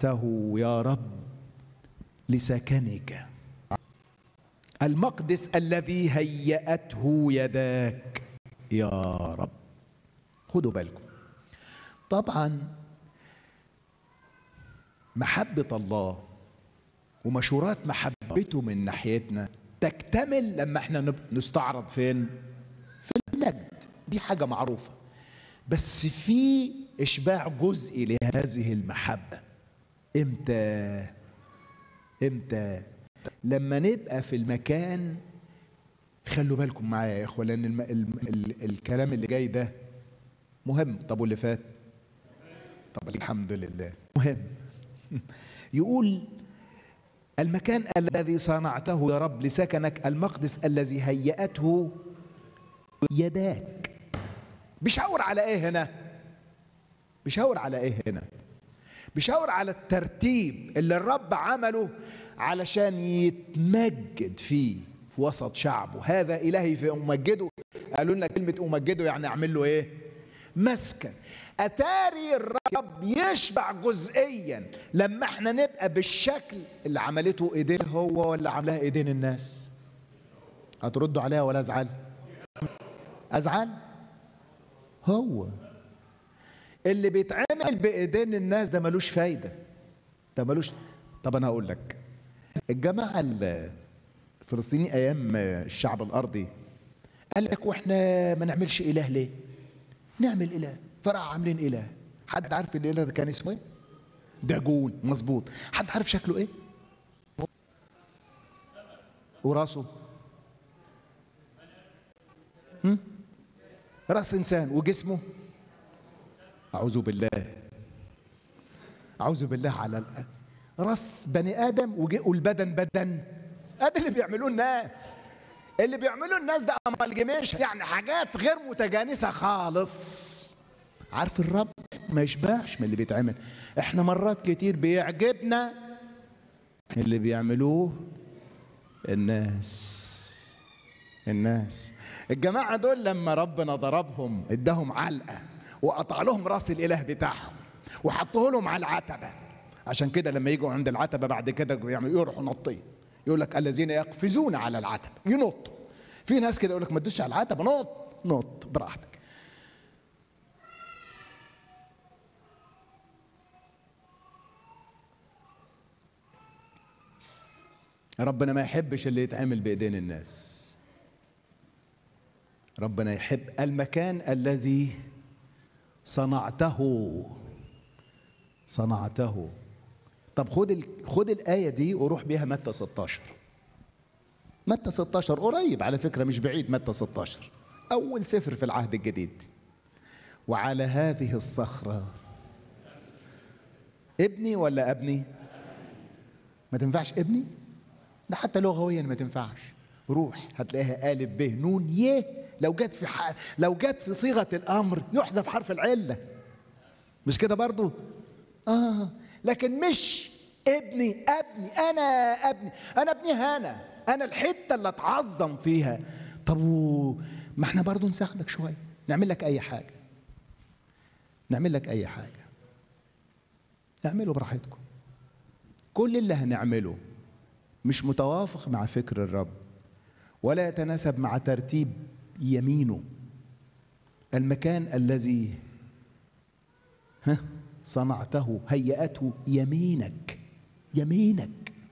صنعته يا رب لسكنك المقدس الذي هيأته يداك يا رب خدوا بالكم طبعا محبة الله ومشورات محبته من ناحيتنا تكتمل لما احنا نب- نستعرض فين في المجد دي حاجة معروفة بس في إشباع جزئي لهذه المحبة إمتى إمتى لما نبقى في المكان خلوا بالكم معايا يا إخوة لأن الم... الم... ال... الكلام اللي جاي ده مهم طب واللي فات طب الحمد لله مهم يقول المكان الذي صنعته يا رب لسكنك المقدس الذي هيأته يداك بيشاور على ايه هنا بيشاور على ايه هنا بيشاور على الترتيب اللي الرب عمله علشان يتمجد فيه في وسط شعبه هذا الهي في امجده قالوا لنا كلمه امجده يعني اعمل له ايه مسكن اتاري الرب يشبع جزئيا لما احنا نبقى بالشكل اللي عملته ايديه هو ولا عملها ايدين الناس هتردوا عليها ولا ازعل ازعل هو اللي بيتعمل بايدين الناس ده ملوش فايده ده ملوش طب انا هقول لك الجماعه الفلسطينيين ايام الشعب الارضي قال لك واحنا ما نعملش اله ليه نعمل اله فراح عاملين اله حد عارف الاله ده كان اسمه ايه داجون مظبوط حد عارف شكله ايه وراسه هم؟ راس انسان وجسمه اعوذ بالله اعوذ بالله على الأ... راس بني ادم وج- والبدن بدن ادي اللي بيعملوه الناس اللي بيعملوه الناس ده امالجيميشن يعني حاجات غير متجانسه خالص عارف الرب ما يشبعش من اللي بيتعمل احنا مرات كتير بيعجبنا اللي بيعملوه الناس الناس الجماعة دول لما ربنا ضربهم اداهم علقة وقطع لهم راس الإله بتاعهم وحطوه لهم على العتبة عشان كده لما يجوا عند العتبة بعد كده يعملوا يروحوا نطين يقول لك الذين يقفزون على العتبة ينطوا في ناس كده يقول لك ما تدوسش على العتبة نط نط براحتك ربنا ما يحبش اللي يتعمل بايدين الناس ربنا يحب المكان الذي صنعته صنعته طب خد ال... خد الآية دي وروح بيها متى 16 متى 16 قريب على فكرة مش بعيد متى 16 أول سفر في العهد الجديد وعلى هذه الصخرة ابني ولا ابني ما تنفعش ابني ده حتى لغويا ما تنفعش روح هتلاقيها ألف ب نون ي لو جت في ح... لو جت في صيغة الأمر يحذف حرف العلة مش كده برضو آه لكن مش ابني ابني أنا ابني أنا ابني هنا أنا الحتة اللي أتعظم فيها طب و... ما احنا برضو نساعدك شوية نعمل لك أي حاجة نعمل لك أي حاجة اعملوا براحتكم كل اللي هنعمله مش متوافق مع فكر الرب ولا يتناسب مع ترتيب يمينه المكان الذي ها صنعته هيأته يمينك يمينك